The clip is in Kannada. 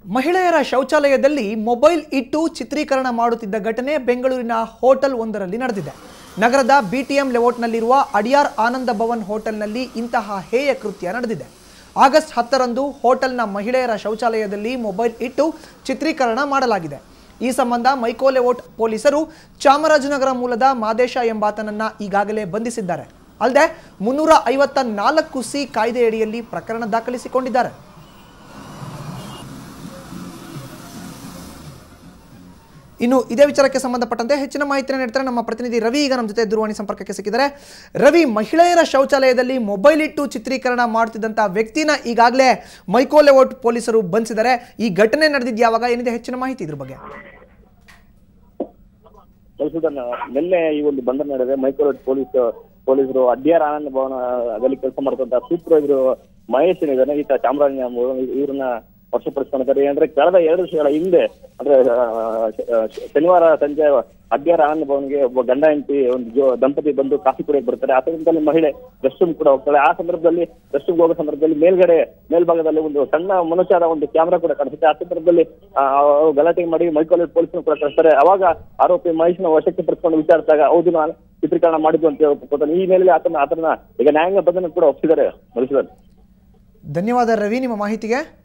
ಮಹಿಳೆಯರ ಶೌಚಾಲಯದಲ್ಲಿ ಮೊಬೈಲ್ ಇಟ್ಟು ಚಿತ್ರೀಕರಣ ಮಾಡುತ್ತಿದ್ದ ಘಟನೆ ಬೆಂಗಳೂರಿನ ಹೋಟೆಲ್ ಒಂದರಲ್ಲಿ ನಡೆದಿದೆ ನಗರದ ಬಿಟಿಎಂ ಲೇಔಟ್ನಲ್ಲಿರುವ ಅಡಿಯಾರ್ ಆನಂದ ಭವನ್ ಹೋಟೆಲ್ನಲ್ಲಿ ಇಂತಹ ಹೇಯ ಕೃತ್ಯ ನಡೆದಿದೆ ಆಗಸ್ಟ್ ಹತ್ತರಂದು ಹೋಟೆಲ್ನ ಮಹಿಳೆಯರ ಶೌಚಾಲಯದಲ್ಲಿ ಮೊಬೈಲ್ ಇಟ್ಟು ಚಿತ್ರೀಕರಣ ಮಾಡಲಾಗಿದೆ ಈ ಸಂಬಂಧ ಮೈಕೋ ಲೇಔಟ್ ಪೊಲೀಸರು ಚಾಮರಾಜನಗರ ಮೂಲದ ಮಾದೇಶ ಎಂಬಾತನನ್ನ ಈಗಾಗಲೇ ಬಂಧಿಸಿದ್ದಾರೆ ಅಲ್ಲದೆ ಮುನ್ನೂರ ಐವತ್ತ ನಾಲ್ಕು ಸಿ ಕಾಯ್ದೆಯಡಿಯಲ್ಲಿ ಪ್ರಕರಣ ದಾಖಲಿಸಿಕೊಂಡಿದ್ದಾರೆ ಇನ್ನು ಇದೇ ವಿಚಾರಕ್ಕೆ ಸಂಬಂಧಪಟ್ಟಂತೆ ಹೆಚ್ಚಿನ ಮಾಹಿತಿಯನ್ನು ನೀಡ್ತಾರೆ ನಮ್ಮ ಪ್ರತಿನಿಧಿ ರವಿ ಈಗ ನಮ್ಮ ಜೊತೆ ದೂರವಾಣಿ ಸಂಪರ್ಕಕ್ಕೆ ಸಿಕ್ಕಿದ್ದಾರೆ ರವಿ ಮಹಿಳೆಯರ ಶೌಚಾಲಯದಲ್ಲಿ ಮೊಬೈಲ್ ಇಟ್ಟು ಚಿತ್ರೀಕರಣ ಮಾಡ್ತಿದ್ದಂಥ ವ್ಯಕ್ತಿನ ಈಗಾಗಲೇ ಮೈಕೋ ಲೇಔಟ್ ಪೊಲೀಸರು ಬಂಧಿಸಿದ್ದಾರೆ ಈ ಘಟನೆ ನಡೆದಿದ್ದು ಯಾವಾಗ ಏನಿದೆ ಹೆಚ್ಚಿನ ಮಾಹಿತಿ ಇದ್ರ ಬಗ್ಗೆ ಮಧುಸೂದನ್ ನಿನ್ನೆ ಈ ಒಂದು ಬಂಧನ ನಡೆದಿದೆ ಮೈಕ್ರೋಟ್ ಪೊಲೀಸ್ ಪೊಲೀಸರು ಅಡ್ಯಾರ್ ಆನಂದ ಭವನದಲ್ಲಿ ಕೆಲಸ ಮಾಡ್ತಂತ ಸೂಪರ್ವೈಸರ್ ಮಹೇಶ್ ಏನಿದ್ದಾನೆ ಈತ ಚಾಮರಾಜ ಇವ್ರನ್ನ ವಶಪಡಿಸ್ಕೊಂಡಿದ್ದಾರೆ ಅಂದ್ರೆ ಕಳೆದ ಎರಡು ವರ್ಷಗಳ ಹಿಂದೆ ಅಂದ್ರೆ ಆ, ಆ, ಶನಿವಾರ ಸಂಜೆ ಅಡ್ಯಾರ್ ಆನಂದ ಭವನ್ಗೆ ಒಬ್ಬ ಗಂಡ ಹೆಂಡತಿ ಒಂದು ಜೋ- ದಂಪತಿ ಬಂದು ಕಾಫಿ ಕುಡಿಯಕ್ಕೆ ಬರ್ತಾರೆ ಆ ಸಂದರ್ಭದಲ್ಲಿ ಮಹಿಳೆ ರೆಸ್ಟ್ ರೂಮ್ ಕೂಡ ಹೋಗ್ತಾಳೆ ಆ ಸಂದರ್ಭದಲ್ಲಿ ರೆಸ್ಟ್ ರೂಮ್ ಹೋಗೋ ಸಂದರ್ಭದಲ್ಲಿ ಮೇಲ್ಗಡೆ ಮೇಲ್ಭಾಗದಲ್ಲಿ ಒಂದು ಸಣ್ಣ ಮನುಷ್ಯರ ಒಂದು ಕ್ಯಾಮೆರಾ ಕೂಡ ಕಾಣಿಸುತ್ತೆ ಆ ಸಂದರ್ಭದಲ್ಲಿ ಆ, ಅವ್ರು ಗಲಾಟೆ ಮಾಡಿ ಮೈಕೋಲೇಟ್ ಪೊಲೀಸರು ಕೂಡ ಕಳಿಸ್ತಾರೆ ಅವಾಗ ಆರೋಪಿ ಮಹೇಶ್ನ ವಶಕ್ಕೆ ಪಡಿಸ್ಕೊಂಡು ವಿಚಾರಿಸಿದಾಗ ಹೌದು ನಾನು ಚಿತ್ರೀಕರಣ ಮಾಡಿದ್ದು ಅಂತ ಹೇಳ್ಕೊತಾನೆ ಈ ಮೇಲೆ ಆತನ ಆತನ ಈಗ ನ್ಯಾಯಾಂಗ ಬಂಧನ ಕೂಡ ಒಪ್ಪಿದ್ದಾರೆ ಮಧುಸೂದನ್ ಧನ್ಯವಾದ ರವಿ ನಿಮ್ಮ ಮಾಹಿತಿಗೆ